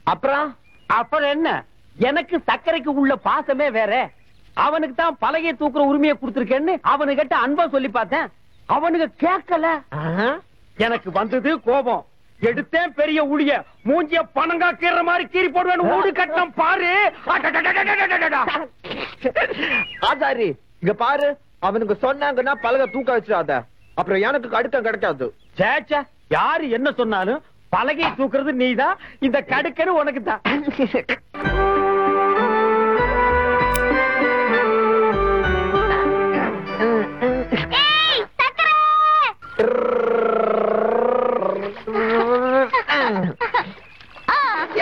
அப்புறம் அப்புறம் என்ன எனக்கு சர்க்கரைக்கு உள்ள பாசமே வேற அவனுக்கு தான் பலகையை தூக்குற உரிமையை கொடுத்திருக்கேன்னு அவனுகிட்ட அன்பா சொல்லி பார்த்தேன் அவனுக்கு கேட்கல ஆஹா. எனக்கு வந்தது கோபம் எடுத்தேன் பெரிய ஊழிய மூஞ்சிய பணங்கா கீற மாதிரி கீறி போடுவேன் ஊடு கட்டம் பாரு அடடடடடடடடடா. ஆசாரி இங்க பாரு அவனுக்கு சொன்னாங்கன்னா பலகை தூக்க வச்சிடாத அப்புறம் எனக்கு கடுக்கம் கிடைக்காது ச்சே, ச்சே, யாரு என்ன சொன்னாலும் பலகையை தூக்குறது நீதான் இந்த கடுக்கன்னு உனக்கு தான் ஏய் சக்கரை ஆ,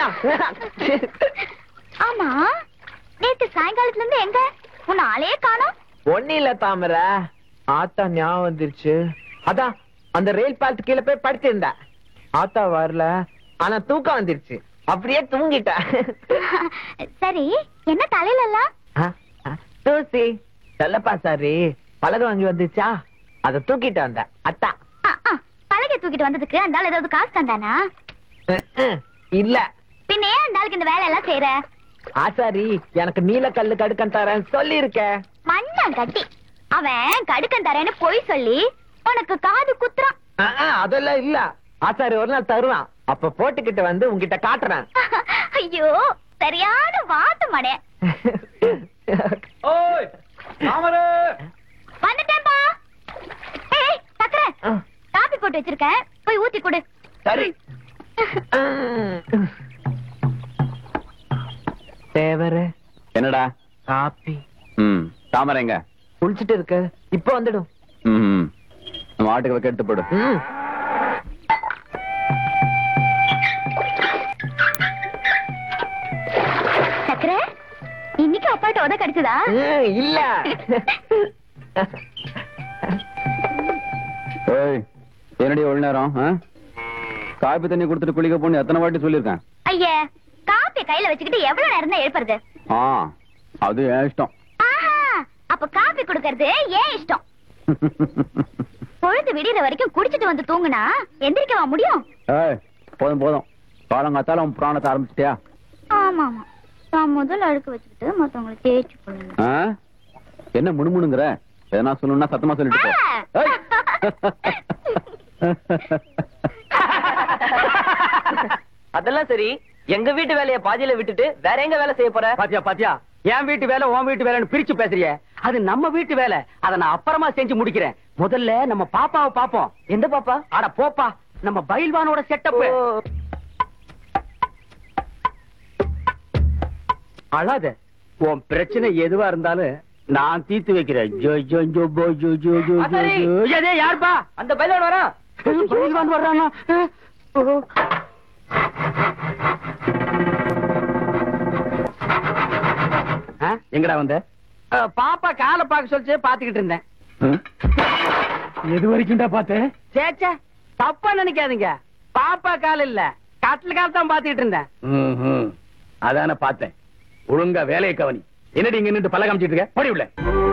ஆமா நேத்து சாயங்காலத்துல இருந்து எங்க உன் ஆளே காணோம் ஒண்ணு இல்ல தாமர ஆத்தா ஞாபகம் வந்துருச்சு அதான் அந்த ரயில் பாலத்து கீழே போய் படுத்திருந்தா ஆத்தா வரல ஆனா தூக்கம் வந்துருச்சு அப்படியே தூங்கிட்டா சரி என்ன தலையில எல்லாம் ஆ, ஆ, தூசி சொல்லப்பா சாரி பலகை வாங்கி வந்துச்சா அத தூக்கிட்டு வந்த அத்தா ஆ, ஆ, பலகை தூக்கிட்டு வந்ததுக்கு அந்த ஆள் ஏதாவது காசு தந்தானா அஹ், அஹ், இல்ல பின்ன ஏன் அந்த ஆளுக்கு இந்த வேலை எல்லாம் செய்யற ஆசாரி எனக்கு நீல கல்லு கடுக்கன் தரேன் சொல்லி மண்ணான் கட்டி அவன் கடுக்கன் தரேன்னு பொய் சொல்லி உனக்கு காது குத்துறான் அதெல்லாம் இல்ல ஆசாரி ஒரு நாள் தருவான் அப்ப போட்டுக்கிட்டு வந்து உன்கிட்ட காட்டுறேன் ஐயோ சரியான வாத்து மடே ஓய் தாமரை வந்துட்டேன்பா ஏய் சக்கரை ஆ, காபி போட்டு வச்சிருக்கேன் போய் ஊத்தி கொடு சரி தேவர என்னடா காப்பி ம் தாமரை எங்க குளிச்சிட்டு இருக்க இப்ப வந்துடும் ம் நம்ம ஆட்டுக்கு வைக்க எடுத்து போடு ம். சக்கரை இன்னைக்கு அப்பாட்ட உத கிடைச்சதா ம், இல்ல ஏய் என்னடி ஒரு நேரம் ஆ? காப்பி தண்ணி கொடுத்துட்டு குளிக்க போன்னு எத்தனை வாட்டி சொல்லியிருக்கேன் ஐயே காப்பிய கையில வச்சுக்கிட்டு எவ்வளவு நேரம் தான் எழுப்புறது ஆ அது என் இஷ்டம் ஆஹா அப்ப காப்பி குடுக்கறது ஏன் இஷ்டம் பொழுது விடியற வரைக்கும் குடிச்சிட்டு வந்து தூங்குனா எந்திரிக்கவா முடியும் ஏய் போதும் போதும் காலங்காத்தால உன் புராணத்தை ஆரம்பிச்சிட்டியா ஆமா ஆமா நான் முதல்ல அழுக்கு வச்சுக்கிட்டு மத்தவங்களை தேய்ச்சி போடணும் ஆ? என்ன முணுமுணுங்கிற எதனா சொல்லணும்னா சத்தமா சொல்லிட்டு போ ஏய். அதெல்லாம் சரி எங்க வீட்டு வேலைய பாதியில விட்டுட்டு வேற எங்க வேலை செய்ய போற பாத்தியா பாத்தியா என் வீட்டு வேலை உன் வீட்டு வேலைன்னு பிரிச்சு பேசுறிய அது நம்ம வீட்டு வேலை அத நான் அப்புறமா செஞ்சு முடிக்கிறேன் முதல்ல நம்ம பாப்பாவை பாப்போம் எந்த பாப்பா அட போப்பா நம்ம பயில்வானோட செட்டப் அழாத உன் பிரச்சனை எதுவா இருந்தாலும் நான் தீர்த்து வைக்கிறேன் ஜோ, ஜோ, ஜோ, போ, ஜோ, ஜோ, ஜோ, ஜோ, அசரி. ஜோ. எதே, யாருப்பா அந்த பைலோட வரா பயில்வான் வர்றானா ஓ. ஆ, எங்கடா வந்த அஹ், பாப்பா காலை பார்க்க சொல்லிச்சு பாத்துக்கிட்டு இருந்தேன் ம்? எது வரைக்கும்டா பார்த்தேன் சேச்சே தப்பா நினைக்காதீங்க பாப்பா கால் இல்ல கட்டில் கால் தான் பாத்துக்கிட்டு இருந்தேன் ம்ஹும். அதான பார்த்தேன் ஒழுங்கா வேலையை கவனி என்னடி இங்க நின்று பல்ல காமிச்சிட்டு இருக்க படி உள்ள